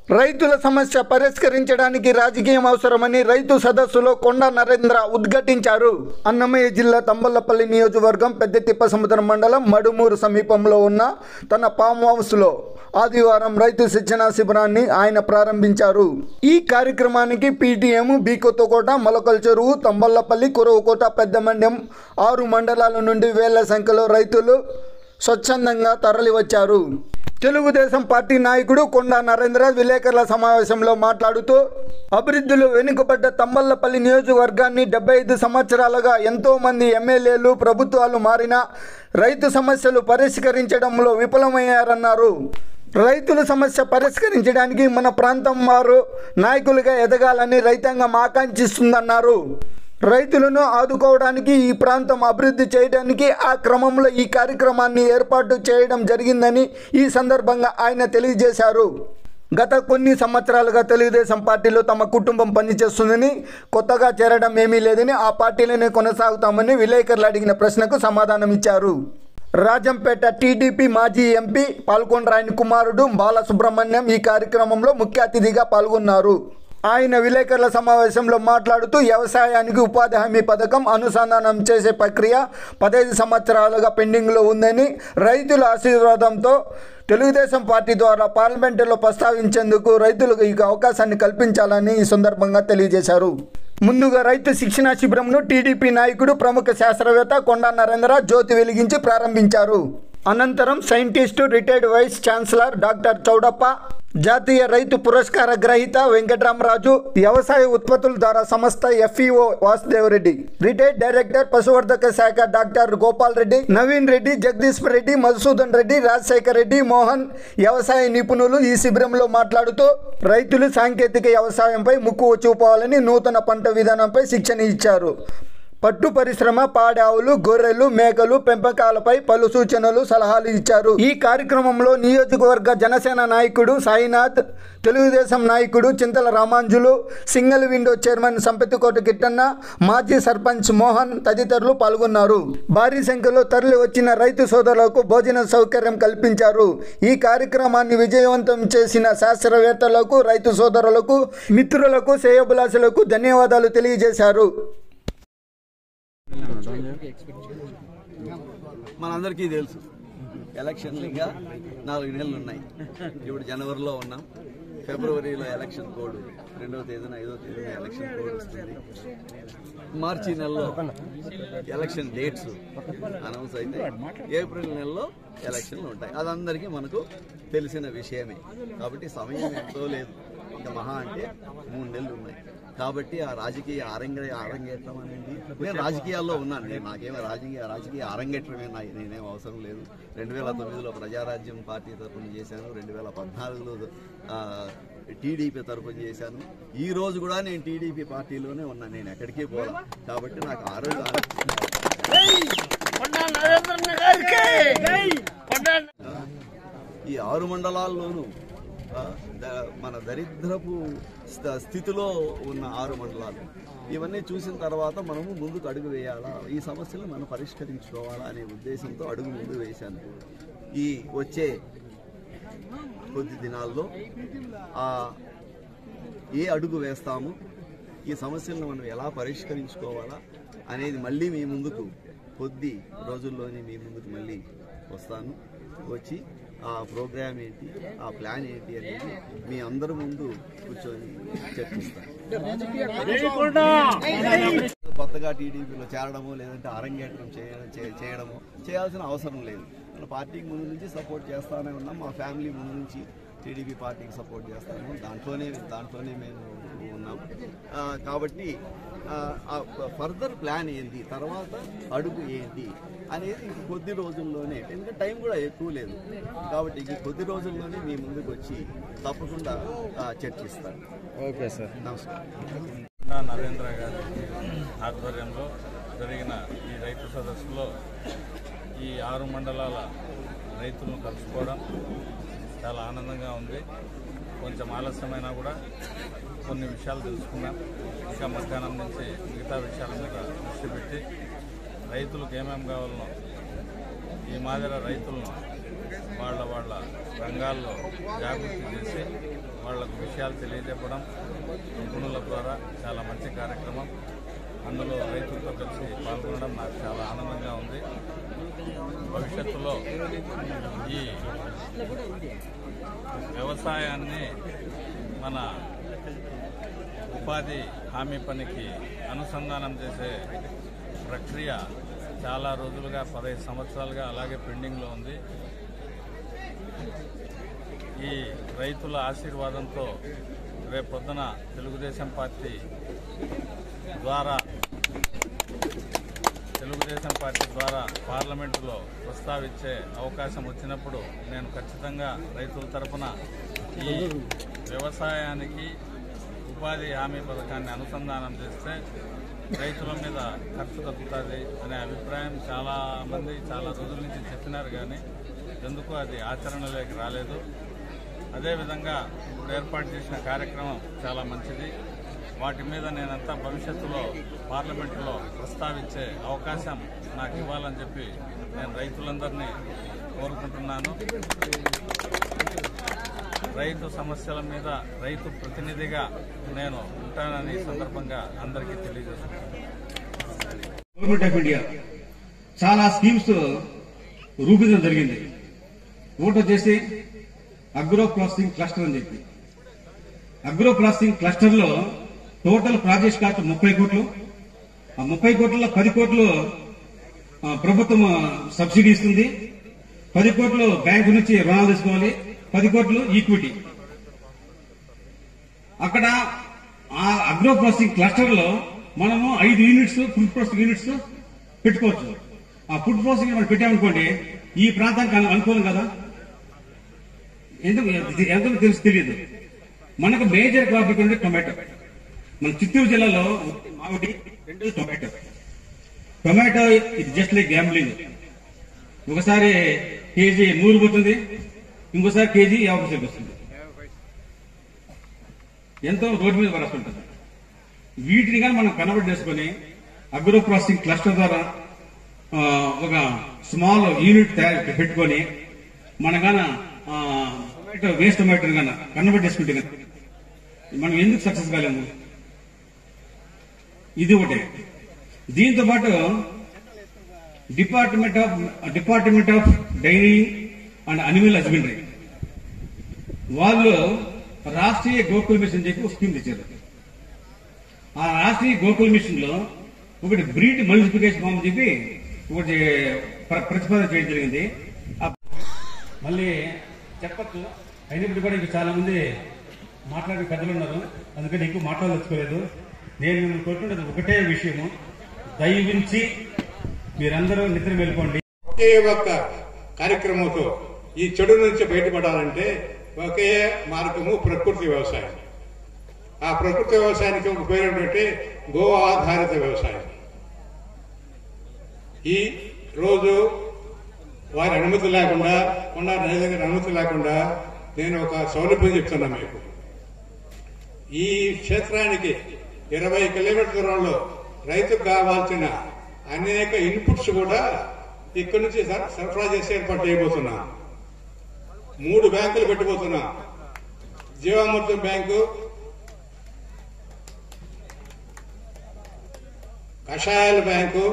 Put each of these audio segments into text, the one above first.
రైతుల సమస్య పరిష్కరించడానికి రాజకీయం అవసరమని రైతు సదస్సులో కొండ నరేంద్ర ఉద్ఘాటించారు అన్నమయ్య జిల్లా తంబలపల్లి నియోజకవర్గం పెద్ద తిప్పసముద్రం మండలం మడుమూరు సమీపంలో ఉన్న తన ఫామ్ హౌస్లో ఆదివారం రైతు శిక్షణ శిబిరాన్ని ఆయన ప్రారంభించారు ఈ కార్యక్రమానికి పీటీఎం బి కొత్తకోట మొలకల చెరువు తంబల్లపల్లి కురవకోట పెద్ద మండ్యం ఆరు మండలాల నుండి వేల సంఖ్యలో రైతులు స్వచ్ఛందంగా తరలివచ్చారు తెలుగుదేశం పార్టీ నాయకుడు కొండా నరేంద్ర విలేకరుల సమావేశంలో మాట్లాడుతూ అభివృద్ధిలో వెనుకబడ్డ తమ్మల్లపల్లి నియోజకవర్గాన్ని డెబ్బై ఐదు సంవత్సరాలుగా ఎంతో మంది ఎమ్మెల్యేలు ప్రభుత్వాలు మారినా రైతు సమస్యలు పరిష్కరించడంలో విఫలమయ్యారన్నారు రైతుల సమస్య పరిష్కరించడానికి మన ప్రాంతం వారు నాయకులుగా ఎదగాలని రైతాంగం ఆకాంక్షిస్తుందన్నారు రైతులను ఆదుకోవడానికి ఈ ప్రాంతం అభివృద్ధి చేయడానికి ఆ క్రమంలో ఈ కార్యక్రమాన్ని ఏర్పాటు చేయడం జరిగిందని ఈ సందర్భంగా ఆయన తెలియజేశారు గత కొన్ని సంవత్సరాలుగా తెలుగుదేశం పార్టీలో తమ కుటుంబం పనిచేస్తుందని కొత్తగా చేరడం ఏమీ లేదని ఆ పార్టీలోనే కొనసాగుతామని విలేకరులు అడిగిన ప్రశ్నకు సమాధానం ఇచ్చారు రాజంపేట టీడీపీ మాజీ ఎంపీ పాల్గొండ్రాయని కుమారుడు బాలసుబ్రహ్మణ్యం ఈ కార్యక్రమంలో ముఖ్య అతిథిగా పాల్గొన్నారు ఆయన విలేకరుల సమావేశంలో మాట్లాడుతూ వ్యవసాయానికి ఉపాధి హామీ పథకం అనుసంధానం చేసే ప్రక్రియ పదహైదు సంవత్సరాలుగా పెండింగ్లో ఉందని రైతుల ఆశీర్వాదంతో తెలుగుదేశం పార్టీ ద్వారా పార్లమెంటులో ప్రస్తావించేందుకు రైతులకు ఈ అవకాశాన్ని కల్పించాలని ఈ సందర్భంగా తెలియజేశారు ముందుగా రైతు శిక్షణ శిబిరంను టీడీపీ నాయకుడు ప్రముఖ శాస్త్రవేత్త కొండా నరేంద్ర జ్యోతి వెలిగించి ప్రారంభించారు అనంతరం scientist retired vice chancellor doctor Chowdappa జాతీయ రైతు పురస్కార గ్రహీత వెంకటరామరాజు వ్యవసాయ ఉత్పత్తుల ద్వారా సంస్థ ఎఫ్ఈఓ వాసుదేవరెడ్డి రిటైర్డ్ డైరెక్టర్ పశువర్ధక శాఖ డాక్టర్ గోపాల్ రెడ్డి నవీన్ రెడ్డి జగదీష్ రెడ్డి మధుసూదన్ రెడ్డి రాజశేఖర్ రెడ్డి మోహన్ వ్యవసాయ నిపుణులు ఈ శిబిరంలో మాట్లాడుతూ రైతులు సాంకేతిక వ్యవసాయంపై ముక్కువ చూపాలని నూతన పంట విధానంపై శిక్షణ ఇచ్చారు పట్టు పరిశ్రమ పాడావులు గొర్రెలు మేకలు పెంపకాలపై పలు సూచనలు సలహాలు ఇచ్చారు ఈ కార్యక్రమంలో నియోజకవర్గ జనసేన నాయకుడు సాయినాథ్ తెలుగుదేశం నాయకుడు Chintala Ramanjulu single window chairman Sampathikota Kittanna మాజీ సర్పంచ్ మోహన్ తదితరులు పాల్గొన్నారు భారీ సంఖ్యలో తరలి వచ్చిన రైతు సోదరులకు భోజన సౌకర్యం కల్పించారు ఈ కార్యక్రమాన్ని విజయవంతం చేసిన శాస్త్రవేత్తలకు రైతు సోదరులకు మిత్రులకు శ్రేయోభిలాషులకు ధన్యవాదాలు తెలియజేశారు మనందరికీ తెలుసు ఎలక్షన్లు ఇంకా నాలుగు నెలలు ఉన్నాయి ఇప్పుడు జనవరిలో ఉన్నాం ఫిబ్రవరిలో ఎలక్షన్ కోడ్ రెండవ తేదీన ఐదవ తేదీన ఎలక్షన్ కోడ్ వస్తుంది మార్చి నెలలో ఎలక్షన్ డేట్స్ అనౌన్స్ అయితే ఏప్రిల్ నెలలో ఎలక్షన్లు ఉంటాయి అదందరికీ మనకు తెలిసిన విషయమే కాబట్టి సమయం ఎంతో లేదు ఇంకా మహా అంటే మూడు నెలలు ఉన్నాయి కాబట్టి ఆ రాజకీయ అరంగ అరంగేట్రం అనేది నేను రాజకీయాల్లో ఉన్నాను నేను నాకేమో రాజకీయ రాజకీయ అరంగేట్రమే నా నేనేం అవసరం లేదు రెండు వేల తొమ్మిదిలో ప్రజారాజ్యం పార్టీ తరఫున చేశాను రెండు వేల పద్నాలుగులో టీడీపీ తరఫున చేశాను ఈ రోజు కూడా నేను టీడీపీ పార్టీలోనే ఉన్నాను నేను ఎక్కడికి పోలా కాబట్టి నాకు ఆరోగ్య ఈ ఆరు మండలాల్లోనూ ఆ, ద- మన దరిద్రపు స్థ- స్థితిలో ఉన్న ఆరు మండలాలు ఇవన్నీ చూసిన తర్వాత మనము ముందుకు అడుగు వేయాలా ఈ సమస్యలు మనం పరిష్కరించుకోవాలా అనే ఉద్దేశంతో అడుగు ముందు వేశాను ఈ వచ్చే కొద్ది దినాల్లో ఆ ఏ అడుగు వేస్తాము ఈ సమస్యలను మనం ఎలా పరిష్కరించుకోవాలా అనేది మళ్ళీ మీ ముందుకు కొద్ది రోజుల్లోనే మీ ముందుకు మళ్ళీ వస్తాను వచ్చి ఆ ప్రోగ్రామ్ ఏంటి ఆ ప్లాన్ ఏంటి అనేది మీ అందరి ముందు కూర్చొని చర్చిస్తాను కొత్తగా టీడీపీలో చేరడము లేదంటే అరంగేట్రం చేయడం చే- చేయడము చేయాల్సిన అవసరం లేదు మన పార్టీకి ముందు నుంచి సపోర్ట్ చేస్తానే ఉన్నాం మా ఫ్యామిలీ ముందు నుంచి టీడీపీ పార్టీకి సపోర్ట్ చేస్తాము దాంట్లోనే దాంట్లోనే మేము ఉన్నాం ఆ, కాబట్టి ఫర్దర్ ప్లాన్ ఏంటి తర్వాత అడుగు ఏంటి అనేది ఇంక కొద్ది రోజుల్లోనే ఎందుకంటే టైం కూడా ఎక్కువ లేదు కాబట్టి ఇంక కొద్ది రోజుల్లోనే మీ ముందుకు వచ్చి తప్పకుండా ఆ, చర్చిస్తాను ఓకే సార్ నమస్కారం నా నరేంద్ర గారి ఆధ్వర్యంలో జరిగిన ఈ రైతు సదస్సులో ఈ ఆరు మండలాల రైతులను కలుసుకోవడం చాలా ఆనందంగా ఉంది కొంచెం ఆలస్యమైనా కూడా కొన్ని విషయాలు తెలుసుకున్నాం ఇంకా మధ్యాహ్నం నుంచి మిగతా విషయాల మీద దృష్టి పెట్టి రైతులకు ఏమేమి కావాలనో ఈ మాదిరి రైతులను వాళ్ళ వాళ్ళ రంగాల్లో జాగృతి చేసి వాళ్ళకు విషయాలు తెలియజెప్పడం నిపుణుల ద్వారా చాలా మంచి కార్యక్రమం అందులో రైతులతో కలిసి పాల్గొనడం నాకు చాలా ఆనందంగా ఉంది భవిష్యత్తులో ఈ వ్యవసాయాన్ని మన ఉపాధి హామీ పనికి అనుసంధానం చేసే ప్రక్రియ చాలా రోజులుగా పదహైదు సంవత్సరాలుగా అలాగే పెండింగ్లో ఉంది ఈ రైతుల ఆశీర్వాదంతో రేపొద్దున తెలుగుదేశం పార్టీ ద్వారా తెలుగుదేశం పార్టీ ద్వారా పార్లమెంటులో ప్రస్తావించే అవకాశం వచ్చినప్పుడు నేను ఖచ్చితంగా రైతుల తరపున ఈ వ్యవసాయానికి ఉపాధి హామీ పథకాన్ని అనుసంధానం చేస్తే రైతుల మీద ఖర్చు తగ్గుతుంది అనే అభిప్రాయం చాలా మంది చాలా రోజుల నుంచి చెప్పినారు కానీ ఎందుకు అది ఆచరణలోకి రాలేదు అదేవిధంగా ఇప్పుడు ఏర్పాటు చేసిన కార్యక్రమం చాలా మంచిది వాటి మీద నేనంతా భవిష్యత్తులో పార్లమెంటులో ప్రస్తావించే అవకాశం నాకు ఇవ్వాలని చెప్పి నేను రైతులందరినీ కోరుకుంటున్నాను రైతు సమస్యల మీద రైతు ప్రతినిధిగా నేను ఉంటానని ఈ సందర్భంగా అందరికీ తెలియజేస్తున్నాను గవర్నమెంట్ ఆఫ్ ఇండియా చాలా స్కీమ్స్ రూపొందించడం జరిగింది ఒకటి వచ్చేసి అగ్రో ప్రాసెసింగ్ క్లస్టర్ అని చెప్పి అగ్రో ప్రాసెసింగ్ క్లస్టర్ లో టోటల్ ప్రాజెక్ట్ కాస్ట్ ముప్పై కోట్లు ఆ ముప్పై కోట్లలో పది కోట్లు ఆ, ప్రభుత్వం సబ్సిడీ ఇస్తుంది పది కోట్లు బ్యాంకు నుంచి రుణాలు తీసుకోవాలి పది కోట్లు ఈక్విటీ అక్కడ ఆ అగ్రో ప్రాసెసింగ్ క్లస్టర్ లో మనము ఐదు యూనిట్స్ ఫుడ్ ప్రాసెసింగ్ యూనిట్స్ పెట్టుకోవచ్చు ఆ ఫుడ్ ప్రాసెసింగ్ మనం పెట్టామనుకోండి ఈ ప్రాంతానికి అను- అనుకూలం కదా ఎందుకు ఇది ఎంతో తెలుసు తెలియదు మనకు మేజర్ క్రాప్ ఇక్కడ టొమాటో మన చిత్తూరు జిల్లాలో మామిడి రెండు టొమాటో టొమాటో ఇది జస్ట్ లైక్ గ్యాంబ్లింగ్ ఒకసారి కేజీ నూరు పోతుంది ఇంకోసారి కేజీ యాభై రూపాయలకి వస్తుంది ఎంతో రోడ్డు మీద పడుతుంటుంది వీటిని కానీ మనం కన్వర్ట్ చేసుకుని అగ్రో ప్రాసెసింగ్ క్లస్టర్ ద్వారా ఆ, ఒక స్మాల్ యూనిట్ తయారు పెట్టుకొని మన గాన ఆ, టొమాటో వేస్ట్ టొమాటో గాన కన్వర్ట్ చేసుకుంటే గనుక మనం ఎందుకు సక్సెస్ కాలేము ఇది ఒకటి దీంతో పాటు department of department of dairy and animal husbandry వాళ్ళు రాష్ట్రీయ గోకుల్ మిషన్ చెప్పి ఒక స్కీమ్ తెచ్చారు ఆ రాష్ట్రీయ గోకుల్ మిషన్ లో ఒకటి బ్రీడ్ మల్టిప్లికేషన్ ఫామ్ చెప్పి ఒకటి ప్ర- ప్రతిపాదన చేయడం జరిగింది ఆ- మళ్ళీ చెప్పచ్చు అయినప్పుడు కూడా ఇంకా చాలా మంది మాట్లాడే పెద్దలు ఉన్నారు అందుకని ఎక్కువ మాట్లాడదలుచుకోలేదు నేను మిమ్మల్ని కోరుకుంటున్నది ఒకటే విషయము దయవించి మీరందరూ నిద్ర మేల్కోండి ఒకే ఒక్క కార్యక్రమంతో ఈ చెడు నుంచి బయటపడాలంటే ఒకే మార్గము ప్రకృతి వ్యవసాయం ఆ ప్రకృతి వ్యవసాయానికి ఒక పేరు ఏంటంటే గో ఆధారిత వ్యవసాయం ఈ రోజు వారి అనుమతి లేకుండా కొండ నరేంద్ర గారి అనుమతి లేకుండా నేను ఒక సౌలభ్యం చెప్తున్నా మీకు ఈ క్షేత్రానికి ఇరవై కిలోమీటర్ల దూరంలో రైతుకు కావాల్సిన అనేక ఇన్పుట్స్ కూడా ఇక్కడి నుంచి సర- సరఫరా చేసి ఏర్పాటు చేయబోతున్నాం మూడు బ్యాంకులు పెట్టబోతున్నాం జీవామృతం బ్యాంకు కషాయాల బ్యాంకు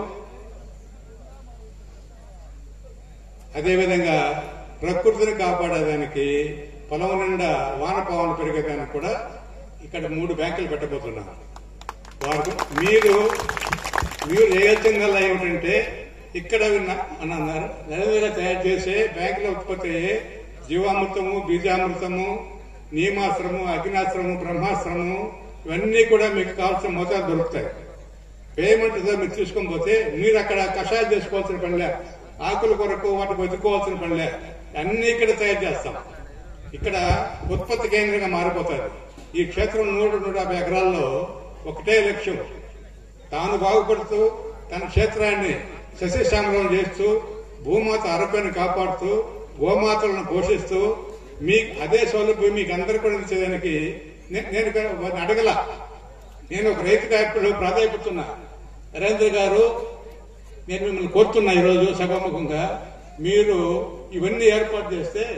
అదేవిధంగా ప్రకృతిని కాపాడేదానికి పొలం నిండా వానపావన పెరిగేదానికి కూడా ఇక్కడ మూడు బ్యాంకులు పెట్టబోతున్నాం వారు మీరు మీరు చేయాల్సిందల్లా ఏమిటంటే ఇక్కడ ఉన్న- అని అన్నారు నరేంద్ర తయారు చేసే బ్యాంకుల ఉత్పత్తి అయ్యే జీవామృతము బీజామృతము నియమాస్త్రము అగ్నాస్త్రము బ్రహ్మాస్త్రము ఇవన్నీ కూడా మీకు కావాల్సిన మోతాదు దొరుకుతాయి పేమెంట్ ఏదో మీరు తీసుకొని పోతే మీరు అక్కడ కషాయం చేసుకోవాల్సిన పనిలే ఆకుల కొరకు వాటి బతుకోవాల్సిన పనిలే అన్ని ఇక్కడ తయారు చేస్తాం ఇక్కడ ఉత్పత్తి కేంద్రంగా మారిపోతుంది ఈ క్షేత్రం నూట నూట యాభై ఎకరాల్లో ఒకటే లక్ష్యం తాను బాగుపడుతూ తన క్షేత్రాన్ని సస్యశ్యామలం చేస్తూ భూమాత ఆరోగ్యాన్ని కాపాడుతూ గోమాతలను పోషిస్తూ మీ అదే సౌలభ్యం మీకు అందరికీ కూడా ఇచ్చేదానికి నే- నేను ఇక్కడ వారిని అడగల నేను ఒక రైతుగా ఇప్పుడు ప్రాధాన్యపడుతున్నా నరేంద్ర గారు నేను మిమ్మల్ని కోరుతున్నా ఈరోజు సభాముఖంగా మీరు ఇవన్నీ ఏర్పాటు చేస్తే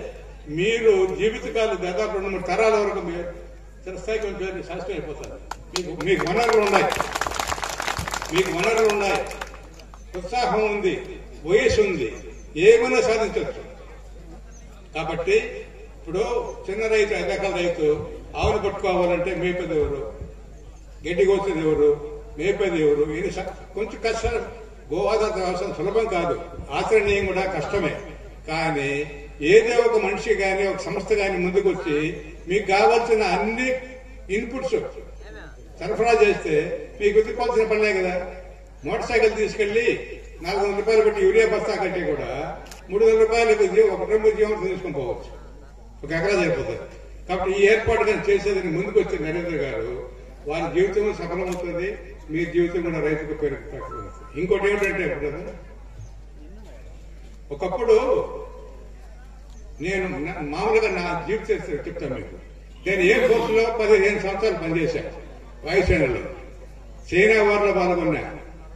మీరు జీవితకాలు దాదాపు రెండు మూడు తరాల వరకు మీరు చిరస్థాయికి మీ పేరు శాస్త్రం అయిపోతారు మీకు మీకు వనరులు ఉన్నాయి మీకు వనరులు ఉన్నాయి ఉత్సాహం ఉంది వయస్సు ఉంది ఏమైనా సాధించవచ్చు కాబట్టి ఇప్పుడు చిన్న రైతు ఐదు ఎకరాల రైతు ఆవులు పట్టుకోవాలంటే మేపేది ఎవరు గడ్డి కోసేది ఎవరు మేపేది ఎవరు ఇది స- కొంచెం కష్టం గోవాదాత వ్యవసాయం సులభం కాదు ఆచరణీయం కూడా కష్టమే కానీ ఏదో ఒక మనిషి కానీ ఒక సంస్థ కానీ ముందుకు వచ్చి మీకు కావాల్సిన అన్ని ఇన్పుట్స్ సరఫరా చేస్తే మీకు వెతుక్కోవాల్సిన పనిలే కదా మోటార్ సైకిల్ తీసుకెళ్లి నాలుగు వందల రూపాయలు పెట్టి యూరియా బస్తా కంటే కూడా మూడు వందల రూపాయలకు జీ- ఒక కుటుంబ జీవనం తీసుకొని పోవచ్చు ఒక ఎకరా సరిపోతుంది కాబట్టి ఈ ఏర్పాటు కానీ చేసేదని ముందుకు వచ్చే నరేంద్ర గారు వారి జీవితం సఫలమవుతుంది మీ జీవితం కూడా రైతుకు పెరుగుతుంది ఇంకోటి ఏమిటంటే బ్రదర్, ఒకప్పుడు నేను నా- మామూలుగా నా జీవిత చరిత్ర చెప్తాను మీకు నేను ఏ కోర్సులో పదిహేను సంవత్సరాలు పనిచేశాను వాయుసేనలో చైనా వారిలో పాల్గొన్నా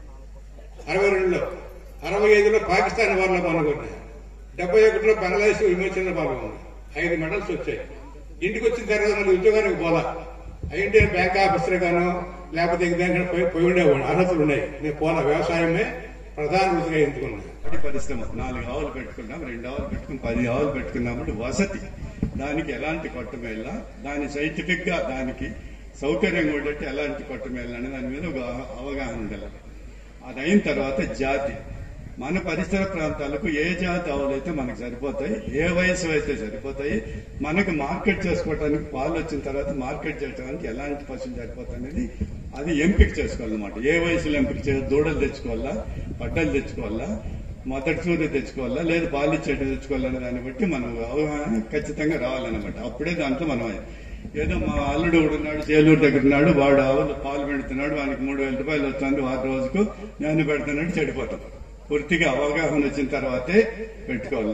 అరవై రెండులో అరవై ఐదులో పాకిస్తాన్ వారిలో పాల్గొన్నా డెబ్బై ఒకటిలో బంగ్లాదేశ్ విమోచనలో పాల్గొన్నా ఐదు మెడల్స్ వచ్చాయి ఇంటికి వచ్చిన తర్వాత మళ్ళీ ఉద్యోగానికి పోలా అయింటే బ్యాంక్ ఆఫీసర్ గాను లేకపోతే ఇంకేదైనా పోయి పోయి ఉండేవాడు అర్హతలు ఉన్నాయి నేను పోలా వ్యవసాయమే ప్రధాన వృత్తిగా ఎంచుకున్నాను పాడి పరిశ్రమ నాలుగు ఆవులు పెట్టుకున్నాం రెండు ఆవులు పెట్టుకుని పది ఆవులు పెట్టుకున్నప్పుడు వసతి దానికి ఎలాంటి కొట్టమేళ్ళ దాని సైంటిఫిక్ గా దానికి సౌకర్యంగా ఉండేట్టు ఎలాంటి కొట్టమేళ్ళ అనే దాని మీద ఒక అవగాహన ఉండాలి అది అయిన తర్వాత జాతి మన పరిసర ప్రాంతాలకు ఏ జాతి ఆవులైతే మనకు సరిపోతాయి ఏ వయసు అయితే సరిపోతాయి మనకు మార్కెట్ చేసుకోవడానికి పాలు వచ్చిన తర్వాత మార్కెట్ చేయడానికి ఎలాంటి పశువులు సరిపోతాయి అనేది అది ఎంపిక చేసుకోవాలన్నమాట ఏ వయసులో ఎంపిక చేయాలి దూడలు తెచ్చుకోవాలా పడ్డలు తెచ్చుకోవాలా మొదటి సూర్య తెచ్చుకోవాలా లేదా పాలిచ్చేటి తెచ్చుకోవాలనే దాన్ని బట్టి మనం అవగాహన ఖచ్చితంగా రావాలన్నమాట అప్పుడే దాంట్లో మనం ఏదో మా అల్లుడు ఒకడు ఉన్నాడు చేలూరు దగ్గర ఉన్నాడు వాడు ఆవులు పాలు పెడుతున్నాడు వానికి మూడు వేల రూపాయలు వస్తుంది వారి రోజుకు నేను పెడుతున్నాడు చెడిపోతాం పూర్తిగా అవగాహన వచ్చిన తర్వాతే పెట్టుకోవాలి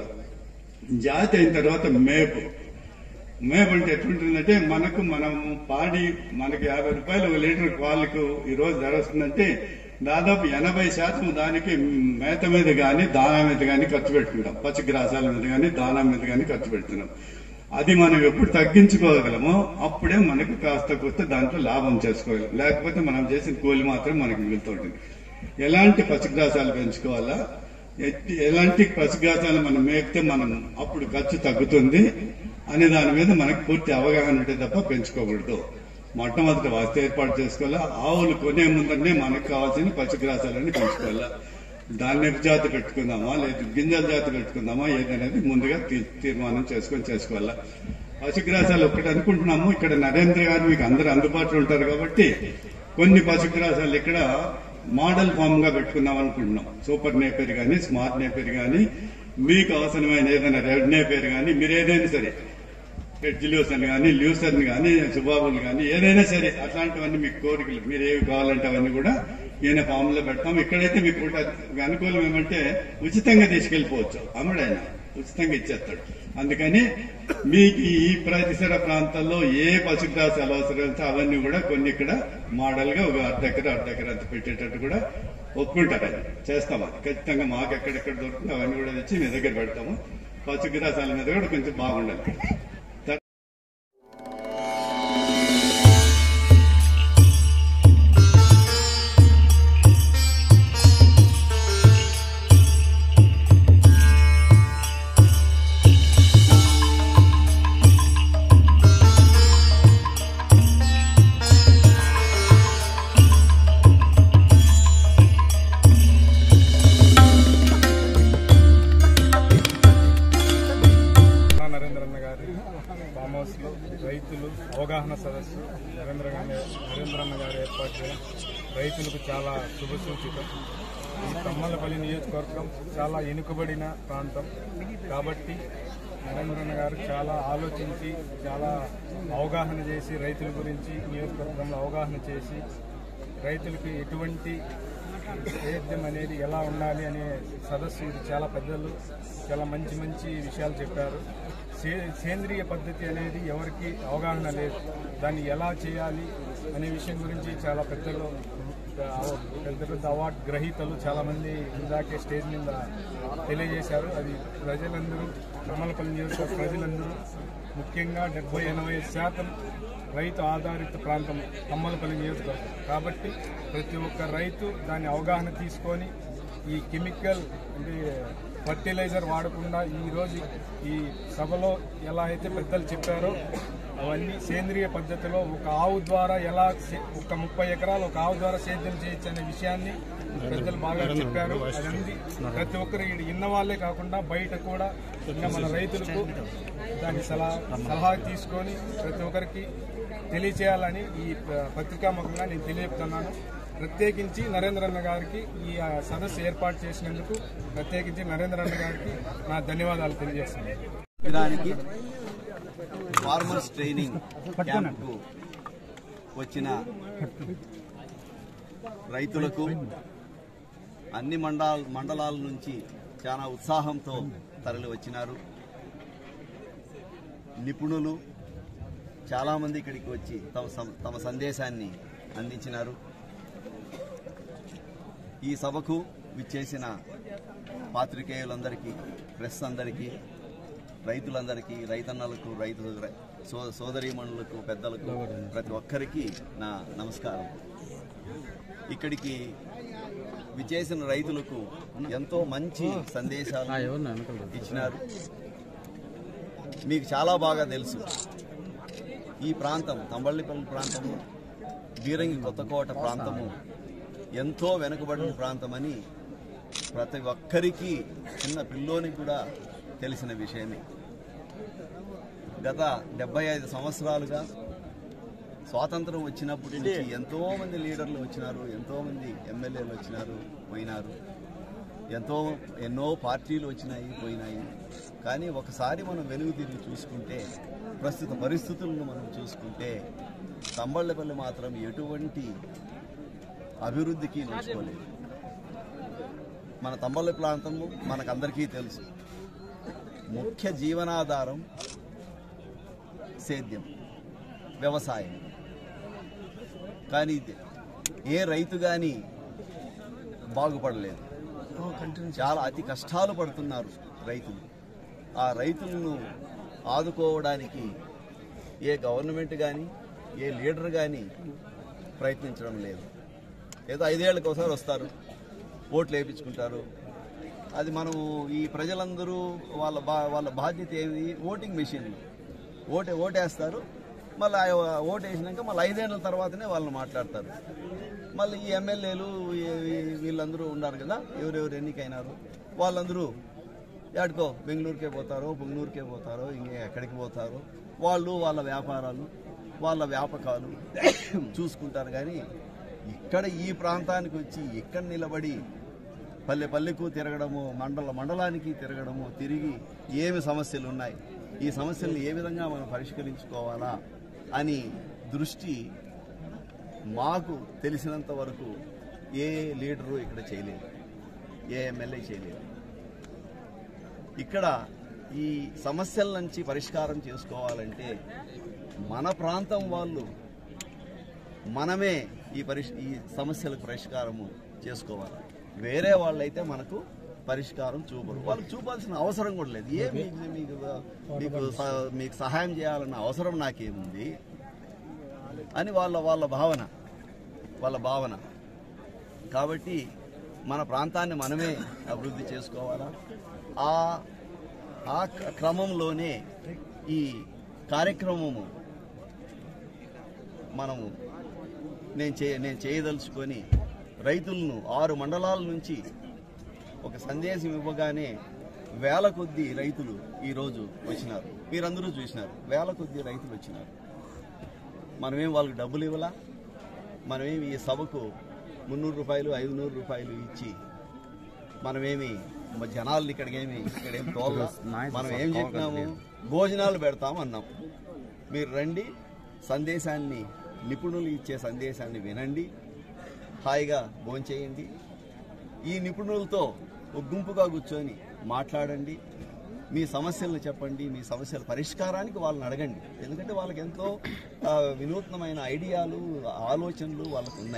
జాతి అయిన తర్వాత మేపు మేపు అంటే ఎట్లుంటుందంటే మనకు మనం పాడి మనకి యాభై రూపాయలు ఒక లీటర్ పాలకు ఈ రోజు ధర వస్తుందంటే దాదాపు ఎనభై శాతం దానికి మేత మీద గాని దానా మీద గాని ఖర్చు పెట్టుకుంటాం పచ్చిగ్రాసాల మీద గాని దానా మీద గాని ఖర్చు పెడుతున్నాం అది మనం ఎప్పుడు తగ్గించుకోగలమో అప్పుడే మనకు కాస్త కొత్త దాంట్లో లాభం చేసుకోగలం లేకపోతే మనం చేసిన కూలి మాత్రం మనకు మిగులుతుంటుంది ఎలాంటి పచ్చిగ్రాసాలు పెంచుకోవాలా ఎట్టి- ఎలాంటి పసిగాసాలు మనం మేపితే మనం అప్పుడు ఖర్చు తగ్గుతుంది అనే దాని మీద మనకు పూర్తి అవగాహన ఉంటే తప్ప పెంచుకోకూడదు మొట్టమొదటి వాస్తు ఏర్పాటు చేసుకోవాలా ఆవులు కొనే ముందరనే మనకు కావాల్సిన పచ్చిగ్రాసాలన్నీ పెంచుకోవాలా ధాన్యపు జాతి పెట్టుకుందామా లేదు గింజల జాతి పెట్టుకుందామా ఏదనేది ముందుగా తీ- తీర్మానం చేసుకొని చేసుకోవాలా పశుగ్రాసాలు ఒకటి అనుకుంటున్నాము ఇక్కడ నరేంద్ర గారు మీకు అందరు అందుబాటులో ఉంటారు కాబట్టి కొన్ని పశుగ్రాసాలు ఇక్కడ మోడల్ ఫామ్ గా పెట్టుకుందాం అనుకుంటున్నాం సూపర్ నేపేర్ గానీ స్మార్ట్ నేపేర్ గానీ మీకు అవసరమైన ఏదైనా రెడ్ నేపేర్ గానీ మీరు ఏదైనా సరే హెడ్ ల్యూసన్ కానీ ల్యూసన్ కానీ సుబాబులు కానీ ఏదైనా సరే అట్లాంటివన్నీ మీకు కోరికలు మీరు ఏవి కావాలంటే అవన్నీ కూడా ఈయన ఫామ్ లో పెడతాం ఇక్కడైతే మీకు కూడా అనుకూలం ఏమంటే ఉచితంగా తీసుకెళ్లిపోవచ్చు అమ్ముడైనా ఉచితంగా ఇచ్చేస్తాడు అందుకని మీకు ఈ పరిసర ప్రాంతాల్లో ఏ పశుగ్రాసాలు అవసరం అయితే అవన్నీ కూడా కొన్ని ఇక్కడ మోడల్ గా ఒక అర్ధ ఎకర అర్ధ ఎకర అంత పెట్టేటట్టు కూడా ఒప్పుకుంటారు అది చేస్తాం అది ఖచ్చితంగా మాకు ఎక్కడెక్కడ దొరుకుతుందో అవన్నీ కూడా తెచ్చి మీ దగ్గర పెడతాము పశుగ్రాసాల మీద కూడా కొంచెం బాగుండాలి నా నరేంద్రన్న గారి ఫామ్ హౌస్ లో రైతులు అవగాహన సదస్సు నరేంద్ర గారి నరేంద్రన్న గారు ఏర్పాటు చేయడం రైతులకు చాలా శుభసూచితం ఈ తమ్మలపల్లి నియోజకవర్గం చాలా వెనుకబడిన ప్రాంతం కాబట్టి నరేంద్రన్న గారు చాలా ఆలోచించి చాలా అవగాహన చేసి రైతుల గురించి నియోజకవర్గంలో అవగాహన చేసి రైతులకి ఎటువంటి సేద్యం అనేది ఎలా ఉండాలి అనే సదస్సు ఇది చాలా పెద్దలు చాలా మంచి మంచి విషయాలు చెప్పారు సే సేంద్రియ పద్ధతి అనేది ఎవరికి అవగాహన లేదు దాన్ని ఎలా చేయాలి అనే విషయం గురించి చాలా పెద్దలు పెద్ద పెద్ద అవార్డు గ్రహీతలు చాలా మంది ఇందాకే స్టేజ్ మీద తెలియజేశారు అది ప్రజలందరూ కమలపల్లి నియోజకవర్గ ప్రజలందరూ ముఖ్యంగా డెబ్బై ఎనభై శాతం రైతు ఆధారిత ప్రాంతం కమ్మలపల్లి నియోజకవర్గం కాబట్టి ప్రతి ఒక్క రైతు దాని అవగాహన తీసుకొని ఈ కెమికల్ అంటే ఫర్టిలైజర్ వాడకుండా ఈరోజు ఈ సభలో ఎలా అయితే పెద్దలు చెప్పారో అవన్నీ సేంద్రియ పద్ధతిలో ఒక ఆవు ద్వారా ఎలా సే- ఒక ముప్పై ఎకరాలు ఒక ఆవు ద్వారా సేద్యం చేయొచ్చు అనే విషయాన్ని పెద్దలు బాగా చెప్పారు అదంది ప్రతి ఒక్కరు ఈడ ఇన్న వాళ్ళే కాకుండా బయట కూడా ఇంకా మన రైతులకు దాని సలహా సలహా తీసుకొని ప్రతి ఒక్కరికి తెలియచేయాలని ఈ ప- పత్రికాముఖంగా నేను తెలియజేస్తున్నాను ప్రత్యేకించి నరేంద్ర అన్న గారికి ఈ ఆ, సదస్సు ఏర్పాటు చేసినందుకు ప్రత్యేకించి నరేంద్ర అన్న గారికి నా ధన్యవాదాలు తెలియజేస్తున్నాను దానికి ఫార్మర్స్ ట్రైనింగ్ క్యాంప్కు వచ్చిన రైతులకు అన్ని మండల మండలాల నుంచి చాలా ఉత్సాహంతో తరలి వచ్చినారు నిపుణులు చాలామంది ఇక్కడికి వచ్చి తమ సం- తమ సందేశాన్ని అందించినారు ఈ సభకు విచ్చేసిన పాత్రికేయులందరికీ ప్రెస్ అందరికీ రైతులందరికీ రైతన్నలకు రైతు సో సోదరీమణులకు పెద్దలకు ప్రతి ఒక్కరికి నా నమస్కారం ఇక్కడికి విచేసిన రైతులకు ఎంతో మంచి సందేశాలు ఇచ్చినారు మీకు చాలా బాగా తెలుసు ఈ ప్రాంతం తంబళ్ళిపల్లి ప్రాంతము బీరంగి కొత్తకోట ప్రాంతము ఎంతో వెనుకబడిన ప్రాంతమని ప్రతి ఒక్కరికి చిన్న పిల్లోనికి కూడా తెలిసిన విషయమే గత డెబ్బై ఐదు సంవత్సరాలుగా స్వాతంత్రం వచ్చినప్పటి నుంచి ఎంతో మంది లీడర్లు వచ్చినారు ఎంతో మంది ఎమ్మెల్యేలు వచ్చినారు పోయినారు ఎంతో ఎన్నో పార్టీలు వచ్చినాయి పోయినాయి కానీ ఒకసారి మనం వెలుగు తిరిగి చూసుకుంటే ప్రస్తుత పరిస్థితులను మనం చూసుకుంటే తంబళ్ళపల్లి మాత్రం ఎటువంటి అభివృద్ధికి నోచుకోలేదు మన తంబళ్ళి ప్రాంతము మనకందరికీ తెలుసు ముఖ్య జీవనాధారం సేద్యం వ్యవసాయం కానీ ఇది ఏ రైతు కానీ బాగుపడలేదు చాలా అతి కష్టాలు పడుతున్నారు రైతులు ఆ రైతులను ఆదుకోవడానికి ఏ గవర్నమెంట్ కానీ ఏ లీడర్ కానీ ప్రయత్నించడం లేదు ఏదో ఐదేళ్లకు ఒకసారి వస్తారు ఓట్లు వేయించుకుంటారు అది మనం ఈ ప్రజలందరూ వాళ్ళ బా వాళ్ళ బాధ్యత ఏది ఓటింగ్ మెషిన్లు ఓటే ఓటేస్తారు మళ్ళీ ఆ ఓటు వేసినాక మళ్ళీ ఐదేళ్ల తర్వాతనే వాళ్ళని మాట్లాడతారు మళ్ళీ ఈ ఎమ్మెల్యేలు వీళ్ళందరూ ఉన్నారు కదా ఎవరెవరు ఎన్నికైనారు వాళ్ళందరూ ఎక్కడికో బెంగళూరుకే పోతారో బెంగళూరుకే పోతారో ఇంకే ఎక్కడికి పోతారో వాళ్ళు వాళ్ళ వ్యాపారాలు వాళ్ళ వ్యాపకాలు చూసుకుంటారు కానీ ఇక్కడ ఈ ప్రాంతానికి వచ్చి ఇక్కడ నిలబడి పల్లె పల్లెకు తిరగడము మండల మండలానికి తిరగడము తిరిగి ఏమి సమస్యలు ఉన్నాయి ఈ సమస్యలను ఏ విధంగా మనం పరిష్కరించుకోవాలా అని దృష్టి మాకు తెలిసినంత వరకు ఏ లీడరు ఇక్కడ చేయలేదు ఏ ఎమ్మెల్యే చేయలేదు ఇక్కడ ఈ సమస్యల నుంచి పరిష్కారం చేసుకోవాలంటే మన ప్రాంతం వాళ్ళు మనమే ఈ పరిష్ ఈ సమస్యలకు పరిష్కారము చేసుకోవాలి వేరే వాళ్ళైతే మనకు పరిష్కారం చూపరు వాళ్ళకి చూపాల్సిన అవసరం కూడా లేదు ఏ మీకు మీకు మీకు స- మీకు సహాయం చేయాలన్న అవసరం నాకేముంది అని వాళ్ళ వాళ్ళ భావన వాళ్ళ భావన కాబట్టి మన ప్రాంతాన్ని మనమే అభివృద్ధి చేసుకోవాలా ఆ ఆ క్ర- క్రమంలోనే ఈ కార్యక్రమము మనము నేను చే నేను చేయదలుచుకొని రైతులను ఆరు మండలాల నుంచి ఒక సందేశం ఇవ్వగానే వేల కొద్ది రైతులు ఈరోజు వచ్చినారు మీరందరూ చూసినారు వేల కొద్ది రైతులు వచ్చినారు మనమేం వాళ్ళకి డబ్బులు ఇవ్వలా మనమేమి ఈ సభకు మున్నూరు రూపాయలు ఐదు నూరు రూపాయలు ఇచ్చి మనమేమి మ- జనాల్ని ఇక్కడికేమి ఇక్కడేం తోల మనం ఏం చెప్పినాము భోజనాలు పెడతాం అన్నాం మీరు రండి సందేశాన్ని నిపుణులు ఇచ్చే సందేశాన్ని వినండి హాయిగా భోంచేయండి ఈ నిపుణులతో ఒక గుంపుగా కూర్చొని మాట్లాడండి మీ సమస్యలను చెప్పండి మీ సమస్యల పరిష్కారానికి వాళ్ళని అడగండి ఎందుకంటే వాళ్ళకి ఎంతో ఆ, వినూత్నమైన ఐడియాలు ఆలోచనలు వాళ్ళకు ఉన్నాయి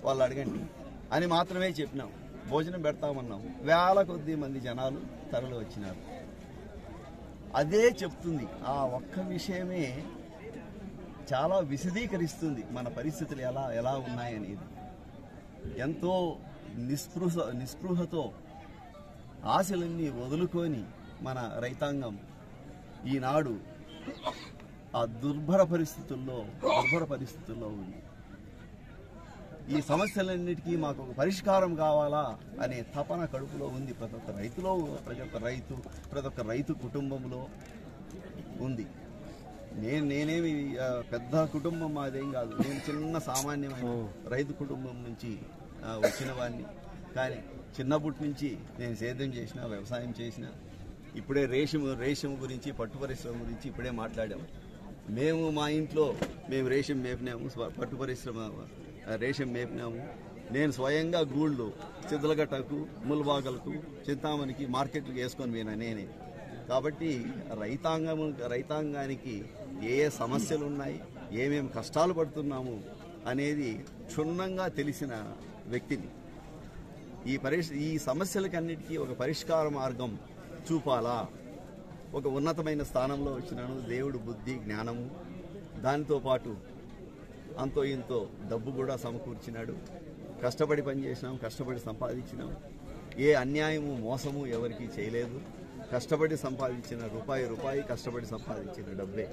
వాళ్ళు అడగండి అని మాత్రమే చెప్పినాం భోజనం పెడతామన్నాం వేల కొద్ది మంది జనాలు తరలి వచ్చినారు అదే చెప్తుంది ఆ ఒక్క విషయమే చాలా విశదీకరిస్తుంది మన పరిస్థితులు ఎలా ఎలా ఉన్నాయనేది ఎంతో నిస్పృహ నిస్పృహతో ఆశలన్నీ వదులుకొని మన రైతాంగం ఈనాడు ఆ దుర్భర పరిస్థితుల్లో దుర్భర పరిస్థితుల్లో ఉంది ఈ సమస్యలన్నిటికీ మాకు ఒక పరిష్కారం కావాలా అనే తపన కడుపులో ఉంది ప్రతి ఒక్క రైతులో ప్రతి ఒక్క రైతు ప్రతి ఒక్క రైతు కుటుంబంలో ఉంది నేను నేనేమి ఆ, పెద్ద కుటుంబం మాదేం కాదు నేను చిన్న సామాన్యమైన రైతు కుటుంబం నుంచి ఆ, వచ్చిన వాడిని కానీ చిన్నప్పటి నుంచి నేను సేద్యం చేసిన వ్యవసాయం చేసిన ఇప్పుడే రేషము రేషము గురించి పట్టు పరిశ్రమ గురించి ఇప్పుడే మాట్లాడాం మేము మా ఇంట్లో మేము రేషం మేపినాము స్వ- పట్టు పరిశ్రమ ఆ, రేషం మేపినాము నేను స్వయంగా గూళ్ళు చిద్దలగట్టకు ముల్బాగలకు చింతామణికి మార్కెట్లకు వేసుకొని పోయినా నేనే కాబట్టి రైతాంగము రైతాంగానికి ఏ ఏ సమస్యలు ఉన్నాయి ఏమేమి కష్టాలు పడుతున్నాము అనేది క్షుణ్ణంగా తెలిసిన వ్యక్తిని ఈ పరిష్ ఈ సమస్యలకన్నిటికీ ఒక పరిష్కార మార్గం చూపాలా ఒక ఉన్నతమైన స్థానంలో వచ్చినాను దేవుడు బుద్ధి జ్ఞానము దానితో పాటు అంతో ఇంతో డబ్బు కూడా సమకూర్చినాడు కష్టపడి పనిచేసినాం కష్టపడి సంపాదించినాం ఏ అన్యాయము మోసము ఎవరికీ చేయలేదు కష్టపడి సంపాదించిన రూపాయి రూపాయి కష్టపడి సంపాదించిన డబ్బే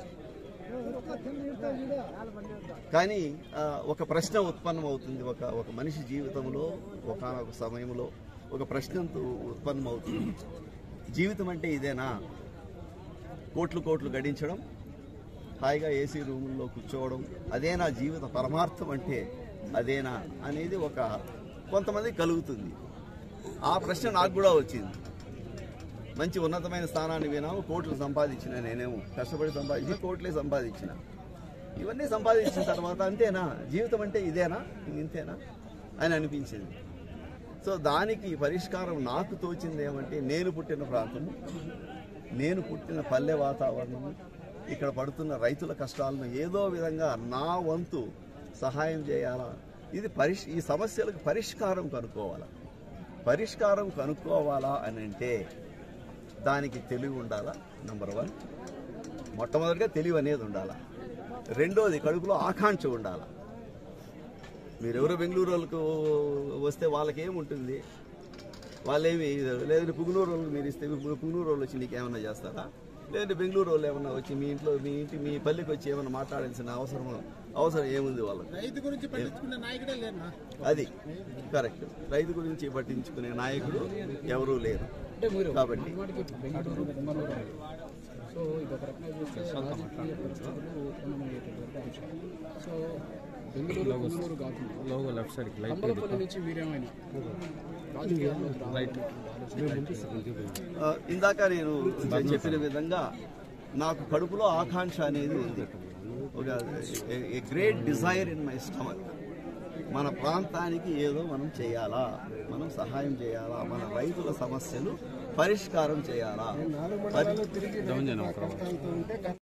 కానీ ఆ, ఒక ప్రశ్న ఉత్పన్నం అవుతుంది ఒక ఒక మనిషి జీవితంలో ఒకనొక సమయంలో ఒక ప్రశ్న ఉత్పన్నం అవుతుంది జీవితం అంటే ఇదేనా కోట్లు కోట్లు గడించడం హాయిగా ఏసీ రూముల్లో కూర్చోవడం అదేనా జీవిత పరమార్థం అంటే అదేనా అనేది ఒక కొంతమంది కలుగుతుంది ఆ ప్రశ్న నాకు కూడా వచ్చింది మంచి ఉన్నతమైన స్థానాన్ని వినాము కోట్లు సంపాదించిన నేనేమో కష్టపడి సంపాదించి కోట్లే సంపాదించిన ఇవన్నీ సంపాదించిన తర్వాత అంతేనా జీవితం అంటే ఇదేనా ఇంతేనా అని అనిపించింది సో దానికి పరిష్కారం నాకు తోచింది ఏమంటే నేను పుట్టిన ప్రాంతము నేను పుట్టిన పల్లె వాతావరణము ఇక్కడ పడుతున్న రైతుల కష్టాలను ఏదో విధంగా నా వంతు సహాయం చేయాలా ఇది పరిష్ ఈ సమస్యలకు పరిష్కారం కనుక్కోవాలా పరిష్కారం కనుక్కోవాలా అని అంటే దానికి తెలివి ఉండాలా నంబర్ వన్ మొట్టమొదటిగా తెలివి అనేది ఉండాలా రెండోది కడుపులో ఆకాంక్ష ఉండాలా మీరెవరో బెంగళూరు వాళ్ళకు వస్తే వాళ్ళకి ఏముంటుంది వాళ్ళేమి లేదంటే పుగునూరు వాళ్ళకి మీరు ఇస్తే ఇప్పుడు పుగునూరు వాళ్ళు వచ్చి నీకు ఏమన్నా చేస్తారా లేదంటే బెంగళూరు వాళ్ళు ఏమన్నా వచ్చి మీ ఇంట్లో మీ ఇంటి మీ పల్లెకి వచ్చి ఏమన్నా మాట్లాడాల్సిన అవసరం అవసరం ఏముంది వాళ్ళకి రైతు గురించి పట్టించుకునే నాయకుడే లేనా అది కరెక్ట్ రైతు గురించి పట్టించుకునే నాయకుడు ఎవరూ లేరు కాబట్టి బెంగళూరు బెంగళూరు సో ఇది ఒక రకంగా చూస్తే రాజకీయ పరిస్థితులు ఉత్పన్నమయ్యేటటువంటి అంశం సో బెంగళూరు బెంగళూరు కాకుండా logo left side light Kamalapalli నుంచి మీరేమైనా రాజకీయాల్లో రావాలనేటువంటి ఆలోచన ఆ, ఇందాక నేను చెప్పిన విధంగా నాకు కడుపులో ఆకాంక్ష అనేది ఉంది ఒక great desire in my stomach మన ప్రాంతానికి ఏదో మనం చేయాలా మనం సహాయం చేయాలా మన రైతుల సమస్యలు పరిష్కారం చేయాలా పరి- డౌన్ చేయను